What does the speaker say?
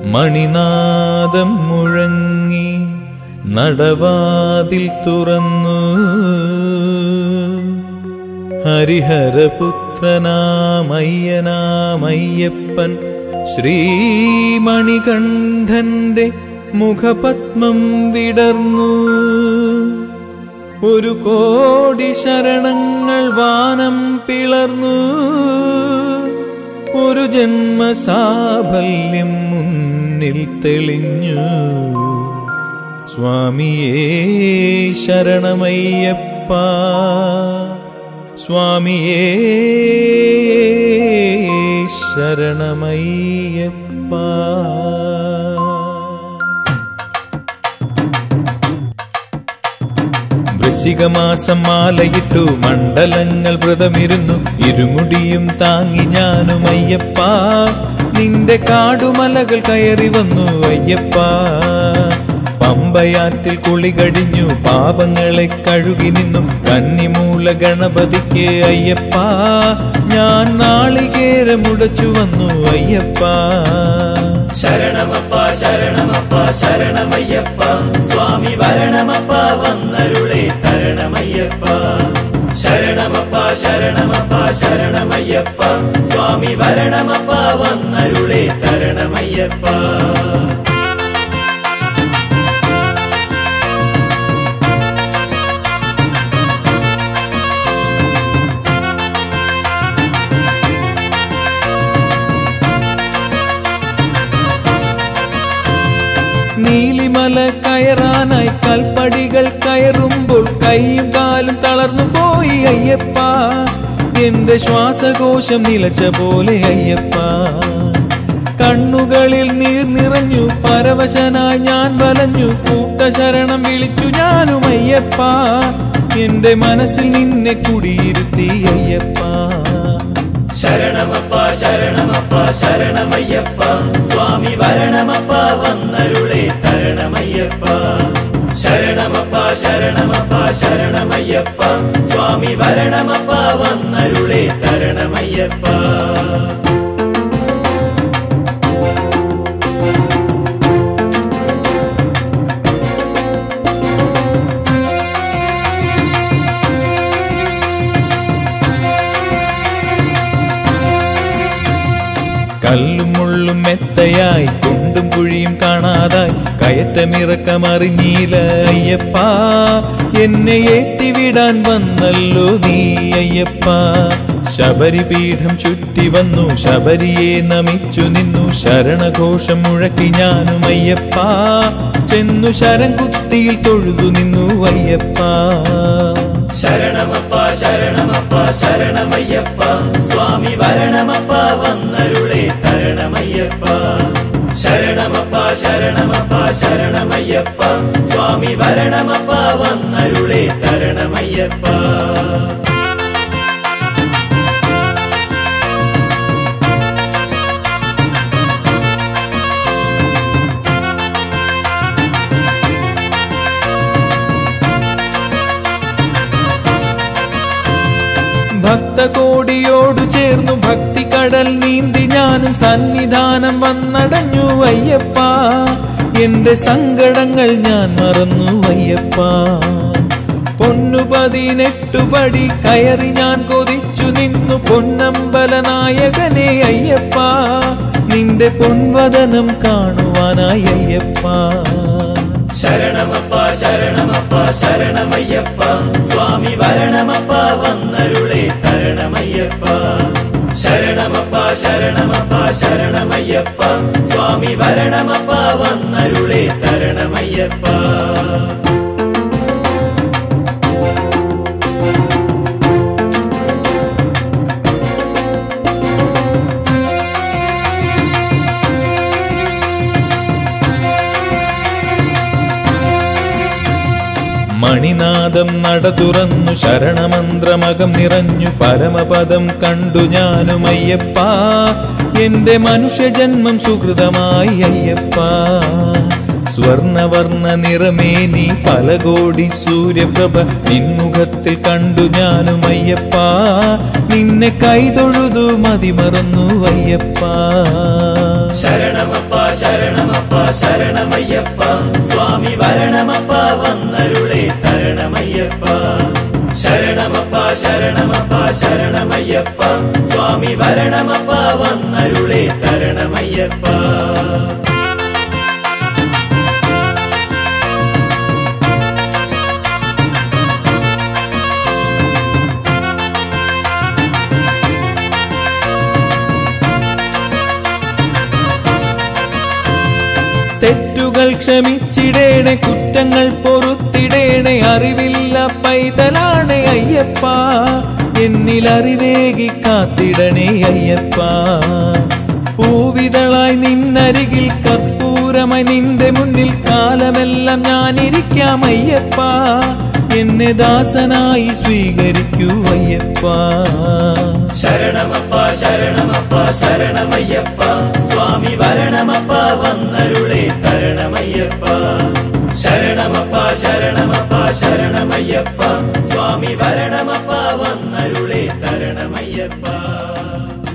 മണിനാദം മുഴങ്ങി നടവാതിൽ തുറന്നു ഹരിഹരപുത്രനാമയ്യനാമയ്യപ്പൻ ശ്രീമണികണ്ഠന്റെ മുഖപത്മം വിടർന്നു ഒരു കോടി ശരണങ്ങൾ വാനം പിളർന്നു ഒരു ജന്മസാഫല്യം മുന്നിൽ തെളിഞ്ഞു സ്വാമിയേ ശരണമയ്യപ്പ സ്വാമിയേ ശരണമയ്യപ്പ വൃശ്ചികമാസം മാലയിട്ടു മണ്ഡലങ്ങൾ വ്രതമിരുന്നു ഇരുമുടിയും താങ്ങി ഞാനും അയ്യപ്പ നിന്റെ കാടുമലകൾ കയറി വന്നു അയ്യപ്പ പമ്പയാറ്റിൽ കുളി കഴിഞ്ഞു പാപങ്ങളെ കഴുകി നിന്നു കന്നിമൂല ഗണപതിക്ക് അയ്യപ്പ ഞാൻ നാളികേരമുടച്ചു വന്നു അയ്യപ്പ ശരണമപ്പ ശരണമപ്പ ശരണമയ്യപ്പ സ്വാമി വരണമപ്പ വന്നരുളെ തരണമയ്യപ്പ ശരണമപ്പ ശരണമപ്പ ശരണമയ്യപ്പ സ്വാമി വരണമപ്പ വന്നരുളെ തരണമയ്യപ്പ നീലിമല കയറാനായി കൽപ്പടികൾ കയറുമ്പോൾ കൈയും കാലും തളർന്നു പോയി അയ്യപ്പ എന്റെ ശ്വാസകോശം നിലച്ച പോലെ അയ്യപ്പ കണ്ണുകളിൽ നീർ നിറഞ്ഞു പരവശനായി ഞാൻ വലഞ്ഞു കൂട്ടശരണം വിളിച്ചു ഞാനും അയ്യപ്പ എന്റെ മനസ്സിൽ നിന്നെ കുടിയിരുത്തി അയ്യപ്പ ശരണമപ്പ ശരണമപ്പ ശരണമയ്യപ്പ സ്വാമി വരണമപ്പ വന്നരുളെ തരണമയ്യപ്പ ശരണമപ്പ ശരണമപ്പ ശരണമയ്യപ്പ സ്വാമി വരണമപ്പ വന്നരുളെ തരണമയ്യപ്പ കല്ലും മുള്ളും മെത്തയായി കുണ്ടും കുഴിയും കാണാതായി കയറ്റമിറക്കമറിഞ്ഞീല അയ്യപ്പ എന്നെ ഏറ്റിവിടാൻ വന്നല്ലോ നീ അയ്യപ്പ ശബരിപീഠം ചുറ്റി വന്നു ശബരിയെ നമിച്ചു നിന്നു ശരണഘോഷം മുഴക്കി ഞാനും അയ്യപ്പ ചെന്നു ശരം കുത്തിയിൽ തൊഴുതു നിന്നു അയ്യപ്പ ശരണമപ്പ ശരണമപ്പ ശരണമയ്യപ്പ സ്വാമി വരണമപ്പ വന്നരുളെ തരണമയ്യപ്പ ശരണമപ്പ ശരണമപ്പ ശരണമയ്യപ്പ സ്വാമി വരണമപ്പ വന്നരുളെ തരണമയ്യപ്പ ഭക്തകോടിയോടു ചേർന്നു ഭക്തി കടൽ നീന്തി ഞാനും സന്നിധാനം വന്നടഞ്ഞു അയ്യപ്പ എന്റെ സങ്കടങ്ങൾ ഞാൻ മറന്നു അയ്യപ്പ പൊന്നു പതിനെട്ടു പടി കയറി ഞാൻ കൊതിച്ചു നിന്നു പൊന്നമ്പല നായകനെ അയ്യപ്പ നിന്റെ പൊൻവദനം കാണുവാനായി അയ്യപ്പ ശരണമപ്പ ശരണമപ്പ ശരണമയ്യപ്പ സ്വാമി വരണമപ്പ വന്നരുളെ തരണമയ്യപ്പ ശരണമപ്പ ശരണമപ്പ ശരണമയ്യപ്പ സ്വാമി വരണമപ്പ വന്നരുളെ തരണമയ്യപ്പ മണിനാദം നട തുറന്നു ശരണമന്ത്രമകം നിറഞ്ഞു പരമപദം കണ്ടു ഞാനും അയ്യപ്പ എന്റെ മനുഷ്യജന്മം സുഹൃതമായി അയ്യപ്പ സ്വർണവർണ്ണ നിറമേനി പല കോടി സൂര്യപ്രഭ നിൻമുഖത്തിൽ കണ്ടു ഞാനും അയ്യപ്പ നിന്നെ കൈതൊഴുതു മതിമറന്നു അയ്യപ്പ ശരണമപ്പ ശരണമപ്പ ശരണമയ്യപ്പ സ്വാമി വരണമപ്പ വന്നരുളേ തരണമയ്യപ്പ ശരണമപ്പ ശരണമപ്പ ശരണമയ്യപ്പ സ്വാമി വരണമപ്പ വന്നരുളേ തരണമയ്യപ്പ തെറ്റുകൾ ക്ഷമിച്ചിടേണേ കുറ്റങ്ങൾ പൊറുത്തിടേണേ അറിവില്ല പൈതലാണ് അയ്യപ്പ എന്നിൽ അറിവേകി കാത്തിടണേ അയ്യപ്പ പൂവിതളായി നിന്നരികിൽ കർപ്പൂരമായി നിന്റെ മുന്നിൽ കാലമെല്ലാം ഞാനിരിക്കാം അയ്യപ്പ എന്നെ ദാസനായി സ്വീകരിക്കൂ അയ്യപ്പ ശരണമപ്പ ശരണമപ്പ ശരണമയ്യപ്പ സ്വാമി വരണമപ്പ വന്നരുളേ തരണമയ്യപ്പ ശരണമപ്പ ശരണമപ്പ ശരണമയ്യപ്പ സ്വാമി വരണമപ്പ വന്നരുളേ തരണമയ്യപ്പ